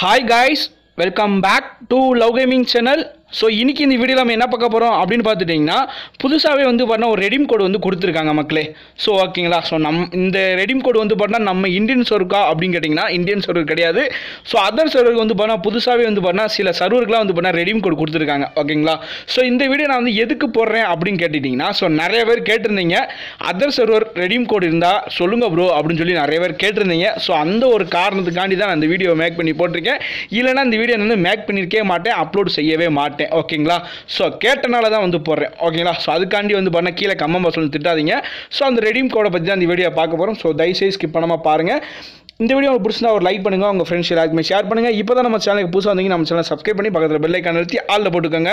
hi guys welcome back to love gaming channel so இன்னைக்கு இந்த video நம்ம என்ன பார்க்க போகிறோம் அப்படின்னு பார்த்துட்டிங்கன்னா புதுசாகவே வந்து பார்த்தா ஒரு ரெடீம் கோடு வந்து கொடுத்துருக்காங்க மக்களே ஸோ ஓகேங்களா ஸோ நம் இந்த ரெடீம் கோடு வந்து பார்த்தா நம்ம இந்தியன் சர்வருக்கா அப்படின்னு கேட்டிங்கன்னா இந்தியன் சர்வர் கிடையாது ஸோ அதர் சர்வருக்கு வந்து பார்த்தா புதுசாகவே வந்து பார்த்தா சில சர்வருக்குலாம் வந்து பார்த்தா ரெடீம் கோடு கொடுத்துருக்காங்க ஓகேங்களா ஸோ இந்த வீடியோ நான் வந்து எதுக்கு போடுறேன் அப்படின்னு கேட்டுட்டிங்கன்னா ஸோ நிறைய பேர் கேட்டிருந்தீங்க அதர் சர்வர் ரெடீம் கோடு இருந்தால் சொல்லுங்கள் ப்ரோ அப்படின்னு சொல்லி நிறைய பேர் கேட்டிருந்தீங்க ஸோ அந்த ஒரு காரணத்துக்காண்டி தான் நான் இந்த வீடியோ மேக் பண்ணி போட்டிருக்கேன் இல்லைனா இந்த வீடியோ வந்து மேக் பண்ணியிருக்கவே மாட்டேன் அப்லோட் செய்யவே மாட்டேன் ஓகேங்களா ஸோ கேட்டனால தான் வந்து போடுறேன் ஓகேங்களா ஸோ அதுக்காண்டி வந்து பண்ண கீழே கம்மம் பாஸ் திட்டாதீங்க ஸோ அந்த ரெடீம் கோடை பற்றி தான் இந்த வீடியோ பார்க்க போகிறோம் ஸோ தயவுசெய்து ஸ்கிப் பண்ணாமல் பாருங்கள் இந்த வீடியோ உங்களுக்கு பிடிச்சிருந்தா ஒரு லைக் பண்ணுங்கள் உங்கள் ஃப்ரெண்ட்ஸ் எல்லாருக்குமே ஷேர் பண்ணுங்கள் இப்போ தான் நம்ம சேனலுக்கு புதுசாக வந்தீங்க நம்ம சேனல் சப்ஸ்கிரைப் பண்ணி பக்கத்தில் பெல் ஐக்கான் நிறுத்தி ஆளில் போட்டுக்கோங்க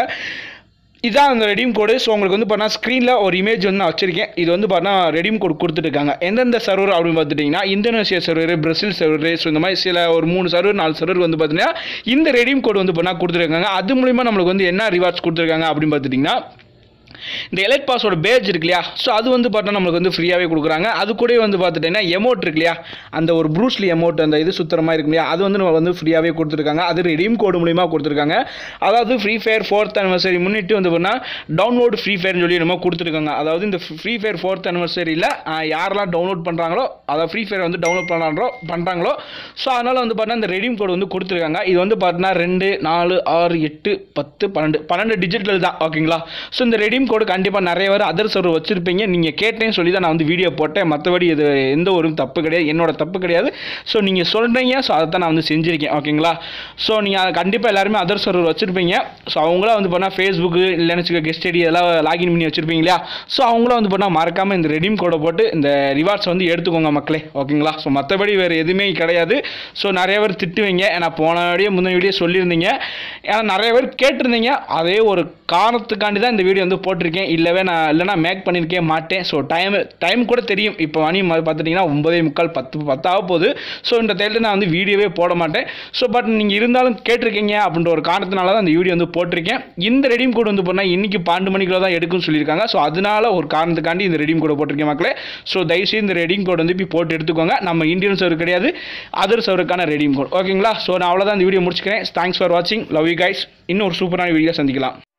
இதான் அந்த ரெடீம் கோடு ஸோ உங்களுக்கு வந்து பார்த்தா ஸ்க்ரீனில் ஒரு இமேஜ் வந்து நான் வச்சிருக்கேன் இது வந்து பார்த்தா ரெடீம் கோடு கொடுத்துருக்காங்க எந்தெந்த சர்வர் அப்படின்னு பார்த்துட்டிங்கன்னா Indonesia server Brazil server so இந்த மாதிரி சில ஒரு மூணு சர்வர் நாலு சர்வர் வந்து பார்த்தீங்கன்னா இந்த ரெடீம் கோடு வந்து பண்ணால் கொடுத்துருக்காங்க அது மூலிமா நம்மளுக்கு வந்து என்ன ரிவார்ட்ஸ் கொடுத்துருக்காங்க அப்படின்னு பார்த்துட்டிங்கன்னா இந்த எலைட் பாஸோட பேஜ் இருக்கு இல்லையா ஸோ அது வந்து பார்த்தா நம்மளுக்கு வந்து ஃப்ரீயாகவே கொடுக்குறாங்க அது கூட வந்து பார்த்துட்டீங்கன்னா எமௌண்ட் இருக்கு இல்லையா அந்த ஒரு ப்ரூஸ்லி எமௌண்ட் அந்த இது சுத்தரமாக இருக்கு இல்லையா அது வந்து நம்ம வந்து ஃப்ரீயாகவே கொடுத்துருக்காங்க அது ரெடீம் கோடு மூலிமா கொடுத்துருக்காங்க அதாவது ஃப்ரீ ஃபயர் ஃபோர்த் அனிவர்சரி முன்னிட்டு வந்து பண்ணால் டவுன்லோட் ஃப்ரீ ஃபயர்னு சொல்லி நம்ம கொடுத்துருக்காங்க அதாவது இந்த ஃப்ரீ ஃபயர் ஃபோர்த் அனிவர்சரியில் யாரெல்லாம் டவுன்லோட் பண்ணுறாங்களோ அதாவது ஃப்ரீ ஃபயர் வந்து டவுன்லோட் பண்ணுறாங்களோ பண்ணுறாங்களோ ஸோ அதனால் வந்து பார்த்தா இந்த ரெடீம் கோடு வந்து கொடுத்துருக்காங்க இது வந்து பார்த்தீங்கன்னா ரெண்டு நாலு ஆறு எட்டு பத்து பன்னெண்டு பன்னெண்டு டிஜிட்டல் தான் ஓகேங்களா ஸோ இந்த ரெடீம் கோடு கண்டிப்பாக நிறைய பேர் அதர் சர்வர் வச்சுருப்பீங்க நீங்கள் கேட்டேன்னு சொல்லி தான் நான் வந்து வீடியோ போட்டேன் மற்றபடி இது எந்த ஒரு தப்பு கிடையாது என்னோட தப்பு கிடையாது ஸோ நீங்கள் சொல்கிறீங்க ஸோ அதை தான் நான் வந்து செஞ்சுருக்கேன் ஓகேங்களா ஸோ நீங்கள் கண்டிப்பாக எல்லாருமே அதர் சர்வர் வச்சுருப்பீங்க ஸோ அவங்களாம் வந்து பண்ணால் ஃபேஸ்புக்கு இல்லைன்னு வச்சுக்க கெஸ்ட் ஐடி இதெல்லாம் லாகின் பண்ணி வச்சுருப்பீங்க இல்லையா ஸோ அவங்களும் வந்து பண்ணால் மறக்காமல் இந்த ரெடீம் கோடை போட்டு இந்த ரிவார்ட்ஸ் வந்து எடுத்துக்கோங்க மக்களே ஓகேங்களா ஸோ மற்றபடி வேறு எதுவுமே கிடையாது ஸோ நிறைய பேர் திட்டுவீங்க ஏன்னா போன வீடியோ முந்தின வீடியோ சொல்லியிருந்தீங்க ஏன்னா நிறைய பேர் கேட்டிருந்தீங்க அதே ஒரு காரணத்துக்காண்டி தான் இந்த வீடியோ வந்து போட்டிருக்கேன் இல்லவே நான் இல்லைனா மேக் பண்ணியிருக்கே மாட்டேன் ஸோ டைம் டைம் கூட தெரியும் இப்போ மணி ம- பார்த்துட்டிங்கன்னா ஒன்பதே முக்கால் பத்து பத்தாக போகுது ஸோ இந்த டைத்தில் நான் வந்து வீடியோவே போட மாட்டேன் ஸோ பட் நீங்கள் இருந்தாலும் கேட்டிருக்கீங்க அப்படின்ற ஒரு காரணத்தினால தான் இந்த வீடியோ வந்து போட்டிருக்கேன் இந்த ரெடீம் கோட் வந்து போனால் இன்றைக்கி பன்னெண்டு மணிக்குள்ள தான் எடுக்கும்னு சொல்லியிருக்காங்க ஸோ அதனால ஒரு காரணத்துக்காண்டி இந்த ரெடீம் கோடை போட்டிருக்கேன் மக்களே ஸோ தயவுசெய்து இந்த ரெடீம் கோட் வந்து இப்போ போட்டு எடுத்துக்கோங்க நம்ம இந்தியன் சர்வர் கிடையாது அதர் சர்வருக்கான ரெடீம் கோட் ஓகேங்களா ஸோ நான் அவ்வளோதான் இந்த வீடியோ முடிச்சுக்கிறேன் தேங்க்ஸ் ஃபார் வாட்சிங் லவ் யூ கைஸ் இன்னும் ஒரு சூப்பரான வீடியோ சந்திக்கலாம்